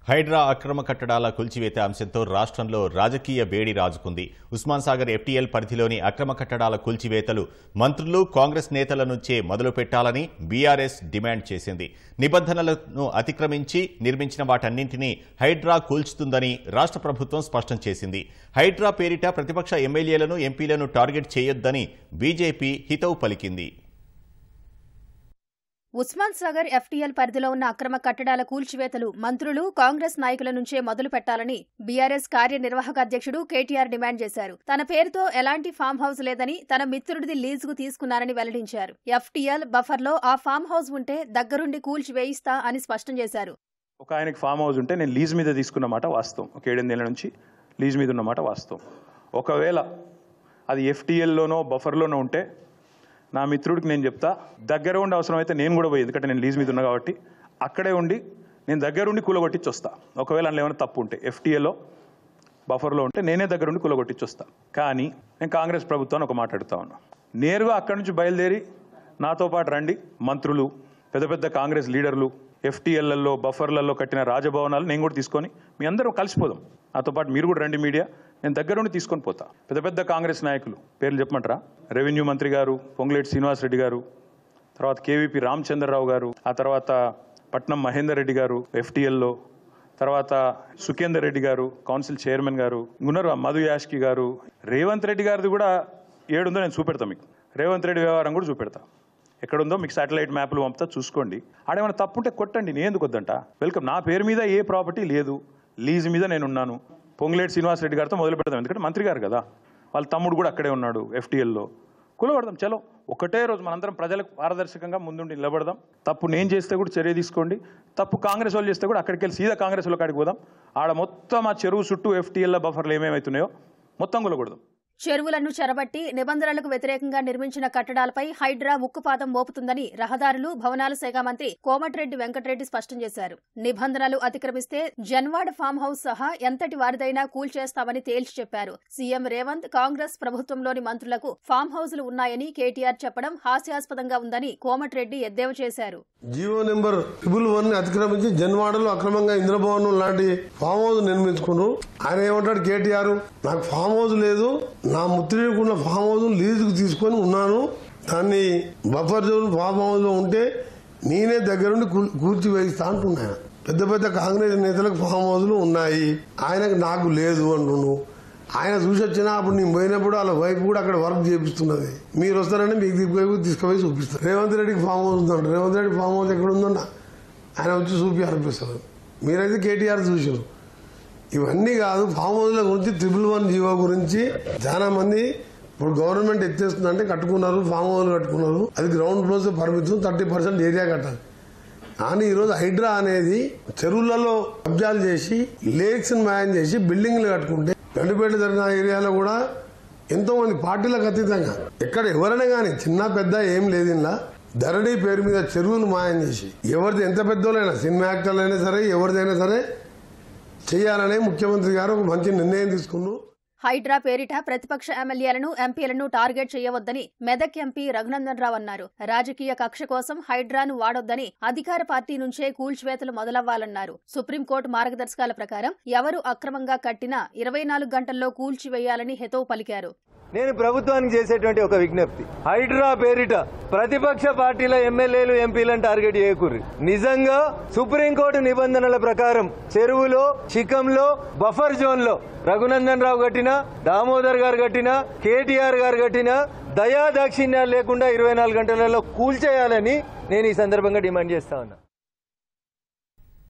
హైడ్రా అక్రమ కట్టడాల కూల్చివేత అంశంతో రాష్ట్రంలో రాజకీయ వేడి రాజుకుంది ఉస్మాన్ సాగర్ ఎఫ్టీఎల్ పరిధిలోని అక్రమ కట్టడాల కూల్చివేతలు మంత్రులు కాంగ్రెస్ నేతల నుంచే మొదలు పెట్టాలని బీఆర్ఎస్ డిమాండ్ చేసింది నిబంధనలను అతిక్రమించి నిర్మించిన వాటన్నింటినీ హైడ్రా కూల్చుతుందని రాష్ట్ర ప్రభుత్వం స్పష్టం చేసింది హైడ్రా పేరిట ప్రతిపక్ష ఎమ్మెల్యేలను ఎంపీలను టార్గెట్ చేయొద్దని బీజేపీ హితవు పలికింది ఉస్మాన్ సాగర్ ఎఫ్టీఎల్ పరిధిలో ఉన్న అక్రమ కట్టడాల కూల్చివేతలు మంత్రులు కాంగ్రెస్ నాయకుల నుంచే మొదలు పెట్టాలని బీఆర్ఎస్ కార్యనిర్వాహక అధ్యక్షుడు కేటీఆర్ డిమాండ్ చేశారు తన పేరుతో ఎలాంటి ఫామ్ హౌస్ లేదని తన మిత్రుడిది లీజుకు తీసుకున్నారని వెల్లడించారు ఎఫ్టీఎల్ బఫర్లో ఆ ఫామ్ హౌస్ ఉంటే దగ్గరుండి కూల్చివేయిస్తా అని స్పష్టం చేశారు ఒక ఆయనకి ఫామ్ హౌస్ ఉంటే నేను లీజ్ మీద తీసుకున్న మాట వాస్తవం ఒక ఏడెనిమిదేళ్ల నుంచి లీజ్ మీద ఉన్న మాట వాస్తవం ఒకవేళ అది ఎఫ్టీఎల్లోనో బఫర్లోనో ఉంటే నా మిత్రుడికి నేను చెప్తా దగ్గర ఉండి అవసరం అయితే నేను కూడా పోయి ఎందుకంటే నేను లీజ్ మీద ఉన్నా కాబట్టి అక్కడే ఉండి నేను దగ్గర ఉండి కూలగొట్టించి వస్తా ఒకవేళ అందులో ఏమైనా తప్పు ఉంటే ఎఫ్టీఏలో బఫర్లో ఉంటే నేనే దగ్గర ఉండి కూలగొట్టించి వస్తా కానీ నేను కాంగ్రెస్ ప్రభుత్వాన్ని ఒక మాట అడుగుతా ఉన్నా నేరుగా అక్కడి నుంచి బయలుదేరి నాతో పాటు రండి మంత్రులు పెద్ద పెద్ద కాంగ్రెస్ లీడర్లు ఎఫ్టీఎల్లలో బఫర్లలో కట్టిన రాజభవనాలు నేను కూడా తీసుకొని మీ అందరం కలిసిపోదాం నాతో పాటు మీరు కూడా రండి మీడియా నేను దగ్గర ఉండి తీసుకొని పోతా పెద్ద పెద్ద కాంగ్రెస్ నాయకులు పేర్లు చెప్పమంటారా రెవెన్యూ మంత్రి గారు పొంగులేటి శ్రీనివాసరెడ్డి గారు తర్వాత కేవీపీ రామచంద్రరావు గారు ఆ తర్వాత పట్నం మహేందర్ రెడ్డి గారు ఎఫ్టీఎల్లో తర్వాత సుఖేందర్ రెడ్డి గారు కౌన్సిల్ చైర్మన్ గారు ఉన్నారు మధు యాష్కి గారు రేవంత్ రెడ్డి గారిది కూడా ఏడుందో నేను చూపెడతా మీకు రేవంత్ రెడ్డి వ్యవహారం కూడా చూపెడతా ఎక్కడుందో మీకు సాటిలైట్ మ్యాప్లు పంపుతా చూసుకోండి ఆడేమైనా తప్పుంటే కొట్టండి నేను ఎందుకు వద్దంట వెల్కమ్ నా పేరు మీద ఏ ప్రాపర్టీ లేదు లీజ్ మీద నేను ఉన్నాను పొంగులేటి శ్రీనివాస్ రెడ్డి గారితో మొదలు పెడదాం ఎందుకంటే మంత్రి గారు కదా వాళ్ళ తమ్ముడు కూడా అక్కడే ఉన్నాడు ఎఫ్టీఎల్లో కులబడదాం చలో ఒకటే రోజు మనందరం ప్రజలకు పారదర్శకంగా ముందుండి నిలబడదాం తప్పు నేను చేస్తే కూడా చర్య తీసుకోండి తప్పు కాంగ్రెస్ వాళ్ళు చేస్తే కూడా అక్కడికి వెళ్ళి సీదా కాంగ్రెస్ వాళ్ళ కాడికి పోదాం ఆడ మొత్తం ఆ చెరువు చుట్టూ ఎఫ్టీఎల్ బఫర్లు ఏమేమవుతున్నాయో మొత్తం కూలగొడదాం చెరువులను చెరబట్టి నిబంధనలకు వ్యతిరేకంగా నిర్మించిన కట్టడాలపై హైడ్రా ఉక్కుపాదం మోపుతుందని రహదారులు భవనాల శాఖ మంత్రి కోమటిరెడ్డి వెంకటరెడ్డి స్పష్టం చేశారు నిబంధనలు అతిక్రమిస్తే జన్వాడ ఫామ్ హౌస్ సహా ఎంతటి వారిదైనా కూల్చేస్తామని తేల్చి చెప్పారు సీఎం రేవంత్ కాంగ్రెస్ ప్రభుత్వంలోని మంత్రులకు ఫామ్ హౌజులు ఉన్నాయని కేటీఆర్ చెప్పడం హాస్యాస్పదంగా ఉందని కోమటిరెడ్డి ఎద్దేవా చేశారు జియో నెంబర్ ట్రిపుల్ వన్ ని అతిక్రమించి జన్వాడలో అక్రమంగా ఇంద్రభవనం లాంటి ఫామ్ హౌస్ నిర్మించుకున్నారు ఆయన ఏమంటాడు కేటీఆర్ నాకు ఫామ్ హౌస్ లేదు నా ముత్రికు ఉన్న ఫామ్ హౌస్ లీజుకు తీసుకొని ఉన్నాను దాన్ని బఫర్ జోన్ ఫామ్ హౌస్ లో ఉంటే నేనే దగ్గరుండి కూ- కూర్చి వేయిస్తా అంటున్నాను పెద్ద పెద్ద కాంగ్రెస్ నేతలకు ఫామ్ హౌస్లు ఉన్నాయి ఆయనకు నాకు లేదు అంటుండు ఆయన చూసి వచ్చినా అప్పుడు నేను పోయినప్పుడు వాళ్ళ వైఫ్ కూడా అక్కడ వర్క్ చేపిస్తున్నది మీరు వస్తారని మీకు తీసుకుపోయి తీసుకుపోయి చూపిస్తారు రేవంత్ రెడ్డికి ఫామ్ హౌస్ ఉందంట రేవంత్ రెడ్డి ఫామ్ హౌస్ ఎక్కడ ఉందన్న ఆయన వచ్చి చూపి అనిపిస్తారు మీరైతే కేటీఆర్ చూసారు ఇవన్నీ కాదు ఫామ్ హౌస్ల గురించి ట్రిపుల్ వన్ జీవో గురించి చాలా మంది ఇప్పుడు గవర్నమెంట్ ఎత్తేస్తుందంటే కట్టుకున్నారు ఫామ్ హౌస్ కట్టుకున్నారు అది గ్రౌండ్ ఫ్లోర్స్ పరిమితం థర్టీ పర్సెంట్ ఏరియా కట్టాలి కానీ ఈరోజు హైడ్రా అనేది చెరువులలో కబ్జాలు చేసి లేక్స్ మాయం చేసి బిల్డింగ్లు కట్టుకుంటే గండిపేట జరిగిన ఏరియాలో కూడా ఎంతో మంది పార్టీలకు అతీతంగా ఎక్కడ ఎవరైనా కానీ చిన్న పెద్ద ఏం లేదు ఇలా ధరణి పేరు మీద చెరువులు మాయం చేసి ఎవరిది ఎంత పెద్దోళ్ళైనా సినిమా యాక్టర్లు అయినా సరే ఎవరిదైనా సరే చేయాలనే ముఖ్యమంత్రి గారు ఒక మంచి నిర్ణయం తీసుకున్నారు హైడ్రా పేరిట ప్రతిపక్ష ఎమ్మెల్యేలను ఎంపీలను టార్గెట్ చేయవద్దని మెదక్ ఎంపీ రఘునందన్ రావు అన్నారు రాజకీయ కక్ష కోసం హైడ్రాను వాడొద్దని అధికార పార్టీ నుంచే కూల్చివేతలు మొదలవ్వాలన్నారు సుప్రీంకోర్టు మార్గదర్శకాల ప్రకారం ఎవరు అక్రమంగా కట్టినా ఇరవై నాలుగు గంటల్లో కూల్చివేయాలని హెతవు పలికారు నేను ప్రభుత్వానికి చేసేటువంటి ఒక విజ్ఞప్తి హైడ్రా పేరిట ప్రతిపక్ష పార్టీల ఎమ్మెల్యేలు ఎంపీలను టార్గెట్ చేయకూర్రి నిజంగా సుప్రీంకోర్టు నిబంధనల ప్రకారం చెరువులో చికంలో బఫర్ జోన్ లో రఘునందన్ రావు కట్టిన దామోదర్ గారు కట్టిన కేటీఆర్ గారు కట్టిన దయా దాక్షిణ్యాలు లేకుండా ఇరవై నాలుగు గంటలలో కూల్చేయాలని నేను ఈ సందర్భంగా డిమాండ్ చేస్తా ఉన్నా